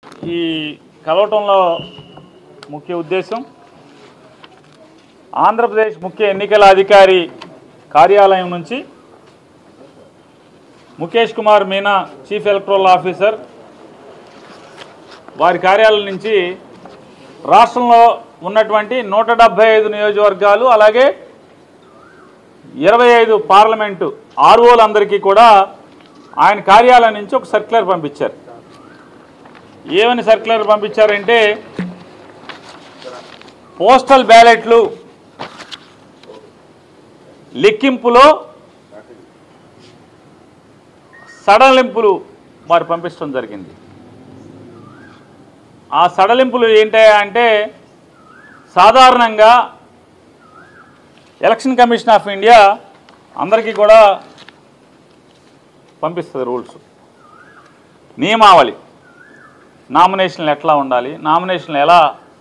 ఈ కలవటంలో ముఖ్య ఉద్దేశం ఆంధ్రప్రదేశ్ ముఖ్య ఎన్నికల అధికారి కార్యాలయం నుంచి Mukesh Kumar Meena chief electoral officer వారి కార్యాలయం నుంచి రాష్ట్రంలో ఉన్నటువంటి నూట డెబ్భై ఐదు నియోజకవర్గాలు అలాగే ఇరవై ఐదు పార్లమెంటు ఆర్ఓలందరికీ కూడా ఆయన కార్యాలయం నుంచి ఒక సర్క్యులర్ పంపించారు ఏమని సర్క్యులర్ పంపించారంటే పోస్టల్ బ్యాలెట్లు లెక్కింపులో సడలింపులు వారు పంపించడం జరిగింది ఆ సడలింపులు ఏంటి అంటే సాధారణంగా ఎలక్షన్ కమిషన్ ఆఫ్ ఇండియా అందరికీ కూడా పంపిస్తుంది రూల్స్ నియమావళి నామినేషన్లు ఎట్లా ఉండాలి నామినేషన్లు ఎలా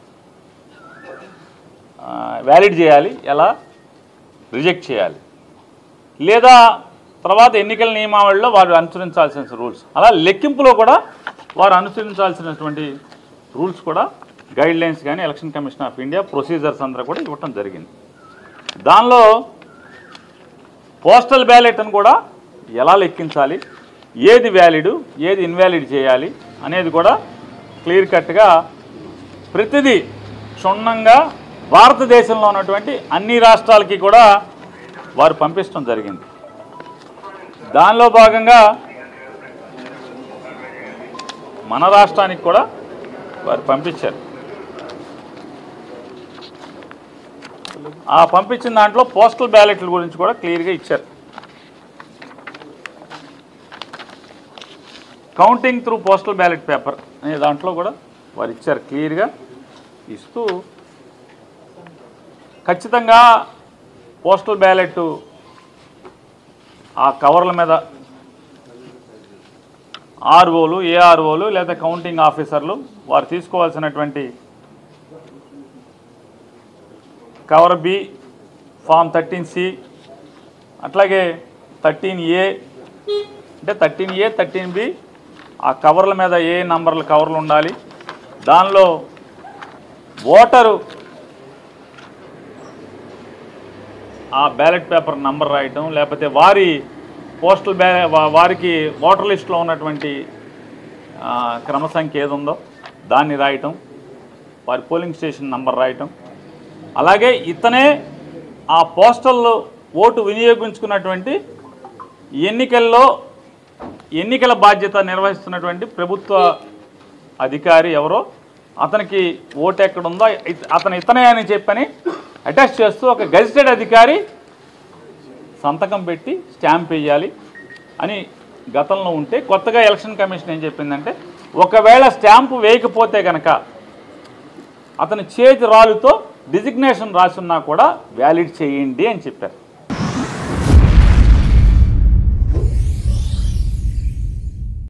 వ్యాలిడ్ చేయాలి ఎలా రిజెక్ట్ చేయాలి లేదా తర్వాత ఎన్నికల నియమావళిలో వారు అనుసరించాల్సిన రూల్స్ అలా లెక్కింపులో కూడా వారు అనుసరించాల్సినటువంటి రూల్స్ కూడా గైడ్ లైన్స్ కానీ election commission of India procedures అందరూ కూడా ఇవ్వటం జరిగింది దానిలో పోస్టల్ బ్యాలెట్ అని కూడా ఎలా లెక్కించాలి ఏది వ్యాలిడ్ ఏది ఇన్వాలిడ్ చేయాలి అనేది కూడా క్లియర్ కట్గా ప్రతిదీ క్షుణ్ణంగా భారతదేశంలో ఉన్నటువంటి అన్ని రాష్ట్రాలకి కూడా వారు పంపించడం జరిగింది దానిలో భాగంగా మన రాష్ట్రానికి కూడా వారు పంపించారు ఆ పంపించిన దాంట్లో పోస్టల్ బ్యాలెట్ల గురించి కూడా క్లియర్గా ఇచ్చారు counting through postal ballot paper అనే దాంట్లో కూడా వారు ఇచ్చారు క్లియర్గా ఇస్తూ ఖచ్చితంగా పోస్టల్ బ్యాలెట్ ఆ కవర్ల మీద ఆర్ఓలు ఏఆర్ఓలు లేదా కౌంటింగ్ ఆఫీసర్లు వారు తీసుకోవాల్సినటువంటి cover B form thirteen C అట్లాగే థర్టీన్ ఏ అంటే థర్టీన్ ఏ థర్టీన్ బి ఆ కవర్ల మీద ఏ నంబర్ల కవర్లు ఉండాలి దానిలో ఓటరు ఆ బ్యాలెట్ పేపర్ నంబర్ రాయటం లేకపోతే వారి పోస్టల్ బ్యా వా- వారికి ఓటర్ లిస్ట్లో ఉన్నటువంటి ఆ, క్రమ సంఖ్య ఏది ఉందో దాన్ని రాయటం వారి పోలింగ్ స్టేషన్ నంబర్ రాయటం అలాగే ఇతనే ఆ పోస్టల్లో ఓటు వినియోగించుకున్నటువంటి ఎన్నికల్లో ఎన్నికల బాధ్యత నిర్వహిస్తున్నటువంటి ప్రభుత్వ అధికారి ఎవరో అతనికి ఓటు ఎక్కడుందో ఇత- అతను ఇతనే అని చెప్పని అటాచ్ చేస్తూ ఒక గజిటెడ్ అధికారి సంతకం పెట్టి స్టాంప్ వేయాలి అని గతంలో ఉంటే కొత్తగా ఎలక్షన్ కమిషన్ ఏం చెప్పిందంటే ఒకవేళ స్టాంపు వేయకపోతే కనుక అతని చేతి రాలుతో డిజిగ్నేషన్ రాసున్నా కూడా వ్యాలిడ్ చేయండి అని చెప్పారు